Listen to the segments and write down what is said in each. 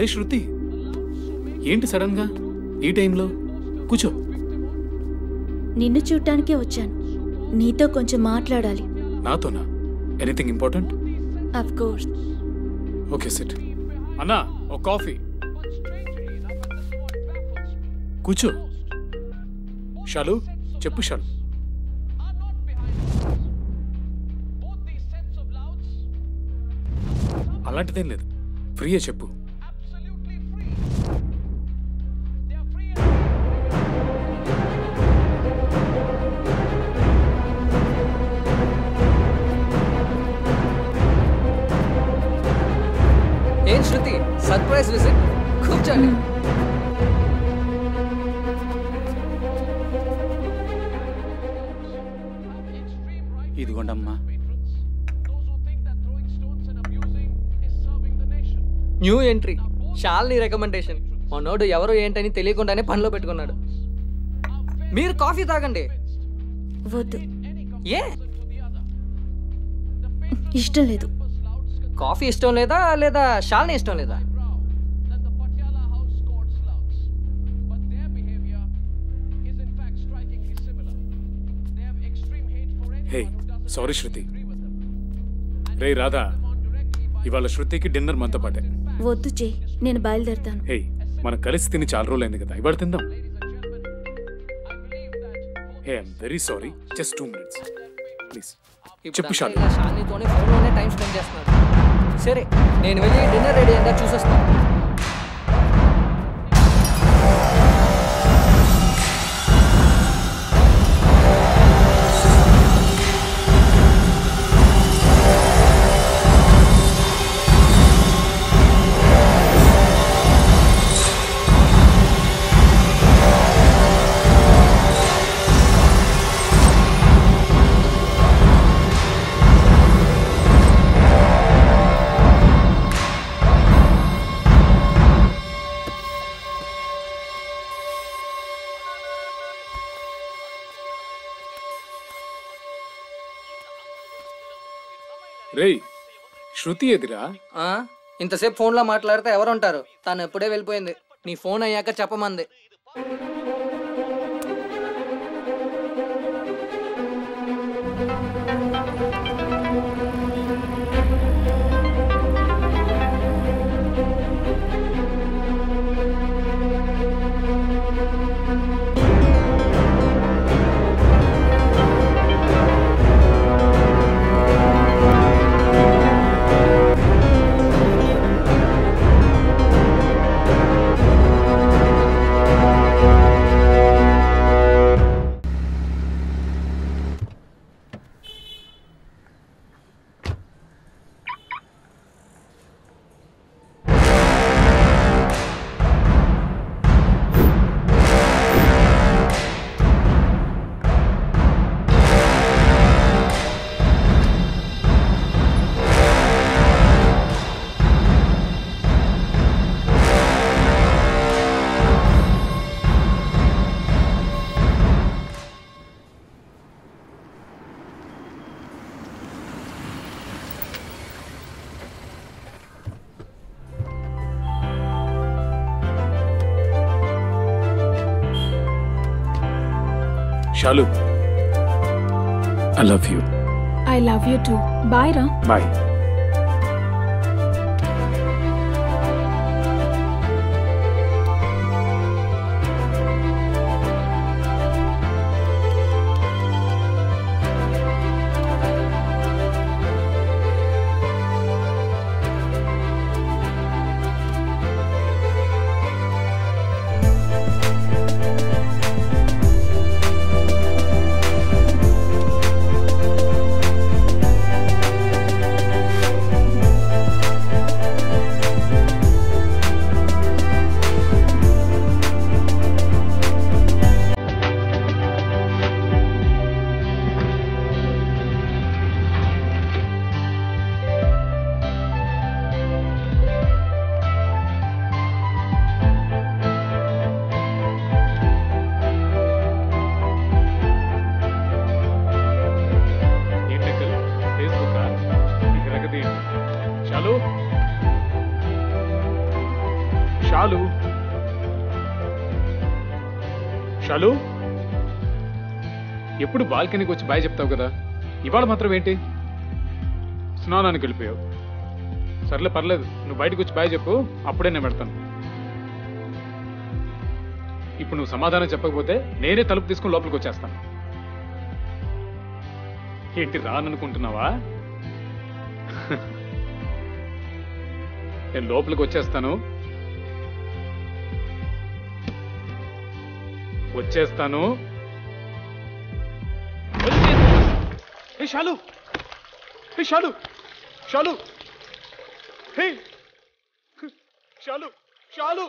రే శృతి ఏంటి సడన్ గా ఈ టైంలో కూర్చో నిన్ను చూడటానికే వచ్చాను నీతో కొంచెం మాట్లాడాలి నాతోనా anything important of course okay set అన్నా ఒక కాఫీ కూర్చో షాలు చెప్పు షాలు అలాంటిదేం లేదు ఫ్రీయే చెప్పు ఏం శృతి సర్ప్రైజ్ విజిట్ కూర్చోండి ఇదిగోండమ్మా న్యూ ఎంట్రీ షాల్ని రికమెండేషన్ మనోడు ఎవరు ఏంటని తెలియకుండానే పనిలో పెట్టుకున్నాడు మీరు కాఫీ తాగండి వద్దు ఏ ఇష్టం లేదు కాఫీ ఇష్టం లేదా లేదా షాల్ని ఇష్టం లేదా హే సారీ శృతి రే రాధా ఇవాళ శృతికి డిన్నర్ మనతో పాటే వద్దు చే నేను బయలుదేరుతాను హే మనం కలిసి తిని చాలా రోజులైంది కదా ఇవాళ తిందాం hey I'm very sorry just two minutes please చెప్పు షాలు ఇలా షాల్నీతోనే ఫోన్లోనే టైం స్పెండ్ చేస్తున్నాడు సరే నేను వెళ్ళి డిన్నర్ రెడీ అయిందా చూసొస్తాను రేయ్ శృతి ఎదిరా ఆ? ఇంతసేపు ఫోన్లో మాట్లాడితే ఎవరు ఉంటారు తను ఎప్పుడే వెళ్ళిపోయింది నీ ఫోన్ అయ్యాక చెప్పమంది Shalu I love you I love you too bye రా బాయ్ చాలు ఎప్పుడు బాల్కనీకి వచ్చి బాయ్ చెప్తావు కదా ఇవాళ మాత్రం ఏంటి స్నానానికి వెళ్ళిపోయావు సర్లే పర్లేదు నువ్వు బయటకు వచ్చి బాయ్ చెప్పు అప్పుడే నేను పెడతాను ఇప్పుడు నువ్వు సమాధానం చెప్పకపోతే నేనే తలుపు తీసుకుని లోపలికి వచ్చేస్తాను ఏంటి రాననుకుంటున్నావా నేను లోపలికి వచ్చేస్తాను వచ్చేస్తాను హే షాలు హే షాలు షాలు హే షాలు షాలు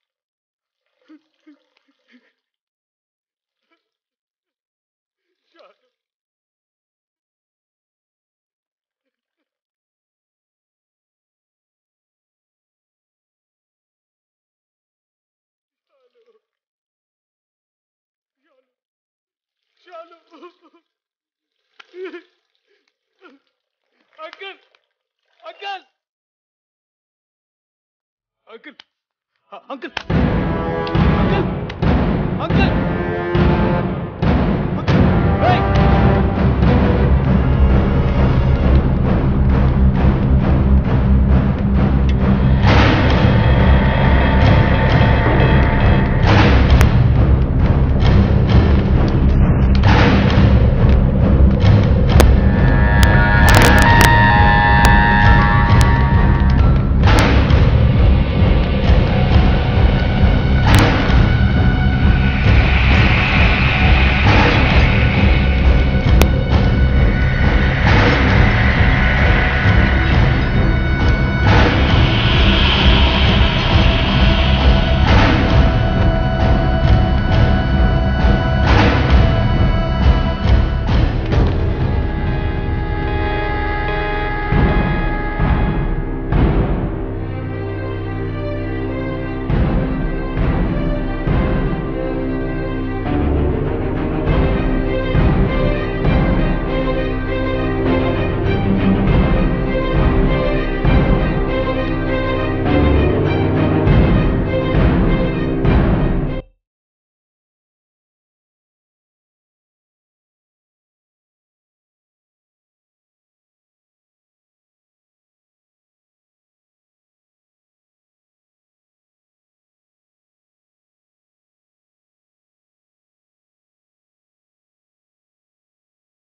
షాలు అంకల్ అంకల్ అంకల్ అంకల్